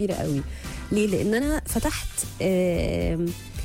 كبيره قوي ليه لان انا فتحت آم،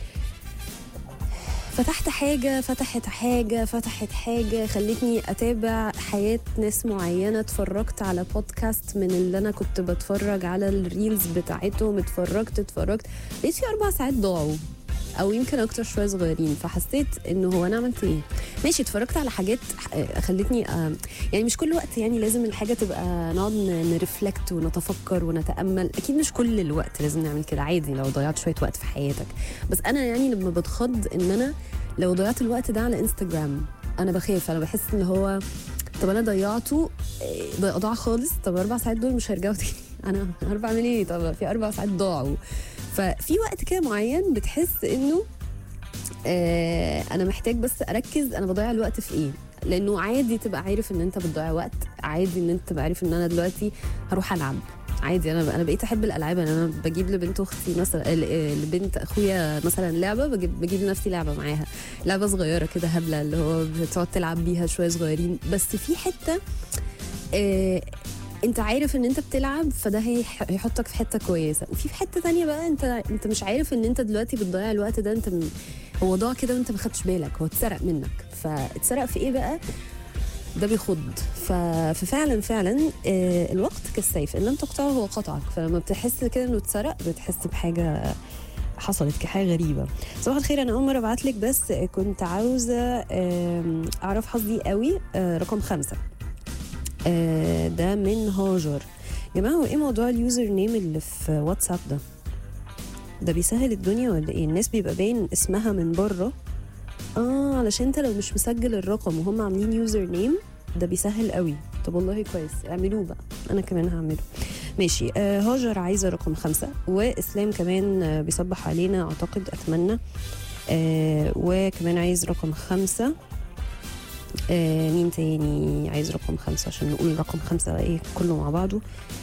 فتحت حاجة فتحت حاجة فتحت حاجة خلتني أتابع حياة ناس معينة اتفرجت على بودكاست من اللي أنا كنت بتفرج على الريلز بتاعتهم اتفرجت اتفرجت لقيت في أربع ساعات ضاعوا أو يمكن أكتر شوية صغيرين فحسيت إنه هو أنا عملت إيه ماشي اتفرجت على حاجات آه، خلتني آه، يعني مش كل وقت يعني لازم الحاجة تبقى نقعد ن- نرفلكت ونتفكر ونتأمل أكيد مش كل الوقت لازم نعمل كده عادي لو ضيعت شوية وقت في حياتك بس أنا يعني لما بتخض إن أنا لو ضيعت الوقت ده على انستجرام انا بخاف انا بحس ان هو طب انا ضيعته إيه، ضيع ضاع خالص طب اربع ساعات دول مش هيرجعوا تاني انا هرب اعمل ايه طب في اربع ساعات ضاعوا ففي وقت كده معين بتحس انه آه انا محتاج بس اركز انا بضيع الوقت في ايه لانه عادي تبقى عارف ان انت بتضيع وقت عادي ان انت تبقى عارف ان انا دلوقتي هروح العب عادي انا انا بقيت احب الالعاب يعني انا بجيب لبنت اختي مثلا ل- لبنت اخويا مثلا لعبه بجيب بجيب لنفسي لعبه معاها لعبه صغيره كده هبله اللي هو بتقعد تلعب بيها شويه صغيرين بس في حته آه انت عارف ان انت بتلعب فده هيح- هيحطك في حته كويسه وفي في حته تانية بقى انت انت مش عارف ان انت دلوقتي بتضيع الوقت ده انت م- هو ضاع كده وانت ما خدتش بالك هو اتسرق منك فاتسرق في ايه بقى ده بيخض ف... ففعلا فعلا آه الوقت كالسيف ان لم تقطعه هو قطعك فلما بتحس كده انه اتسرق بتحس بحاجه حصلت كحاجه غريبه صباح الخير انا اول مره ابعت لك بس كنت عاوزه آم، اعرف حظي قوي آه، رقم خمسة آه، ده من هاجر يا جماعه هو ايه موضوع اليوزر نيم اللي في واتساب ده ده بيسهل الدنيا ولا ايه الناس بيبقى باين اسمها من بره اه علشان انت لو مش مسجل الرقم وهم عاملين يوزر نيم ده بيسهل قوي طب والله كويس اعملوه بقى انا كمان هعمله ماشي آه هاجر عايزه رقم خمسة واسلام كمان آه بيصبح علينا اعتقد اتمنى آه وكمان عايز رقم خمسة آه مين تاني عايز رقم خمسة عشان نقول رقم خمسة بقى ايه كله مع بعضه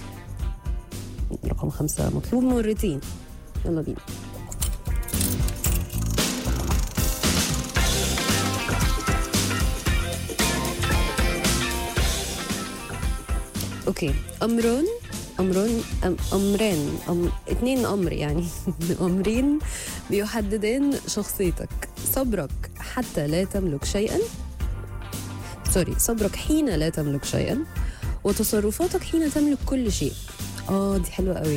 رقم خمسة مطلوب مرتين يلا بينا اوكي امران امران أم امران أم اتنين امر يعني امرين بيحددان شخصيتك صبرك حتى لا تملك شيئا سوري صبرك حين لا تملك شيئا وتصرفاتك حين تملك كل شيء اه دي حلوه قوي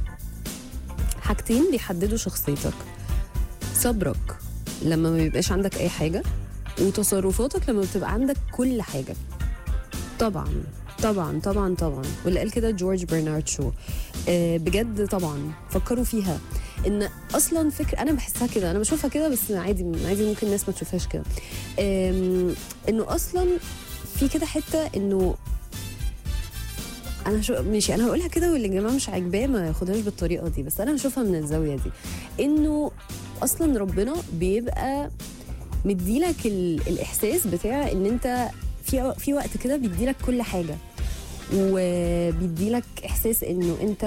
حاجتين بيحددوا شخصيتك صبرك لما ما بيبقاش عندك اي حاجه وتصرفاتك لما بتبقى عندك كل حاجه طبعا طبعا طبعا طبعا واللي قال كده جورج برنارد شو آه بجد طبعا فكروا فيها ان اصلا فكر انا بحسها كده انا بشوفها كده بس عادي عادي ممكن الناس ما تشوفهاش كده آم، انه اصلا في كده حته انه انا شو ماشي انا هقولها كده واللي يا جماعه مش عاجباه ما ياخدهاش بالطريقه دي بس انا هشوفها من الزاويه دي انه اصلا ربنا بيبقى مديلك ال... الاحساس بتاع ان انت في في وقت كده بيديلك كل حاجه وبيديلك احساس انه انت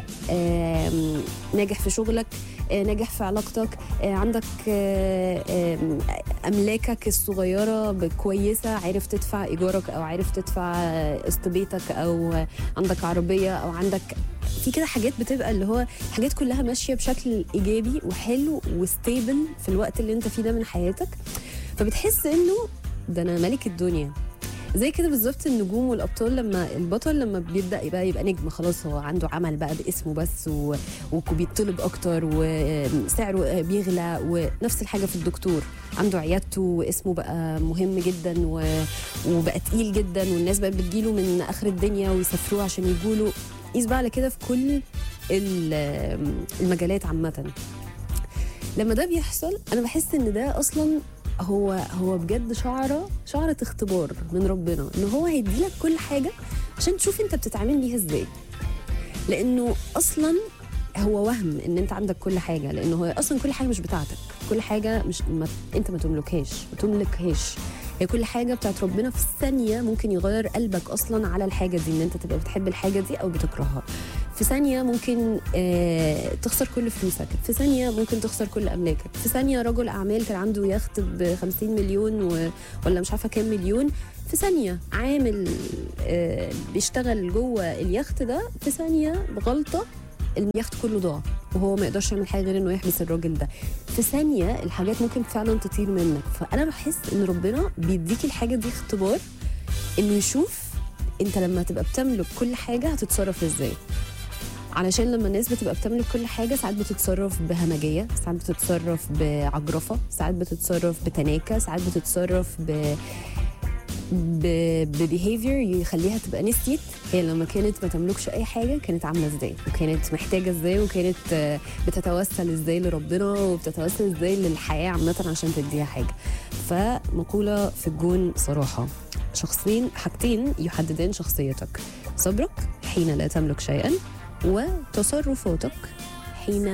آم، ناجح في شغلك آه، ناجح في علاقتك آه، عندك آه، آم، املاكك الصغيره ب- كويسه عارف تدفع ايجارك او عارف تدفع آه، قسط بيتك او آه، عندك عربيه او عندك في كده حاجات بتبقى اللي هو حاجات كلها ماشيه بشكل ايجابي وحلو وستيبل في الوقت اللي انت فيه ده من حياتك فبتحس انه ده انا ملك الدنيا زي كده بالظبط النجوم والابطال لما البطل لما بيبدا يبقى يبقى نجم خلاص هو عنده عمل بقى باسمه بس و- وبيطلب اكتر وسعره بيغلى ونفس الحاجه في الدكتور عنده عيادته واسمه بقى مهم جدا و- وبقى تقيل جدا والناس بقت بتجيله من اخر الدنيا ويسافروه عشان يجوا له قيس بقى على كده في كل ال- المجالات عامه لما ده بيحصل انا بحس ان ده اصلا هو هو بجد شعره شعره اختبار من ربنا ان هو هيديلك كل حاجه عشان تشوف انت بتتعامل بيها ازاي لانه اصلا هو وهم ان انت عندك كل حاجه لانه هو اصلا كل حاجه مش بتاعتك كل حاجه مش ما انت ما تملكهاش ما تملكهاش هي كل حاجه بتاعت ربنا في ثانيه ممكن يغير قلبك اصلا على الحاجه دي ان انت تبقى بتحب الحاجه دي او بتكرهها في ثانيه ممكن آه تخسر كل فلوسك في ثانيه ممكن تخسر كل املاكك في ثانيه رجل اعمال كان عنده يخت ب 50 مليون و... ولا مش عارفه كام مليون في ثانيه عامل آه بيشتغل جوه اليخت ده في ثانيه بغلطه اليخت كله ضاع وهو ما يقدرش يعمل حاجه غير انه يحبس الراجل ده في ثانيه الحاجات ممكن فعلا تطير منك فانا بحس ان ربنا بيديكي الحاجه دي اختبار انه يشوف انت لما تبقى بتملك كل حاجه هتتصرف ازاي علشان لما الناس بتبقى بتملك كل حاجه ساعات بتتصرف بهمجيه ساعات بتتصرف بعجرفه ساعات بتتصرف بتناكه ساعات بتتصرف ب ببيهيفير يخليها تبقى نسيت هي لما كانت ما تملكش اي حاجه كانت عامله ازاي وكانت محتاجه ازاي وكانت آه، بتتوسل ازاي لربنا وبتتوسل ازاي للحياه عامه عشان تديها حاجه فمقوله في الجون صراحه شخصين حاجتين يحددان شخصيتك صبرك حين لا تملك شيئا وتصرفاتك حين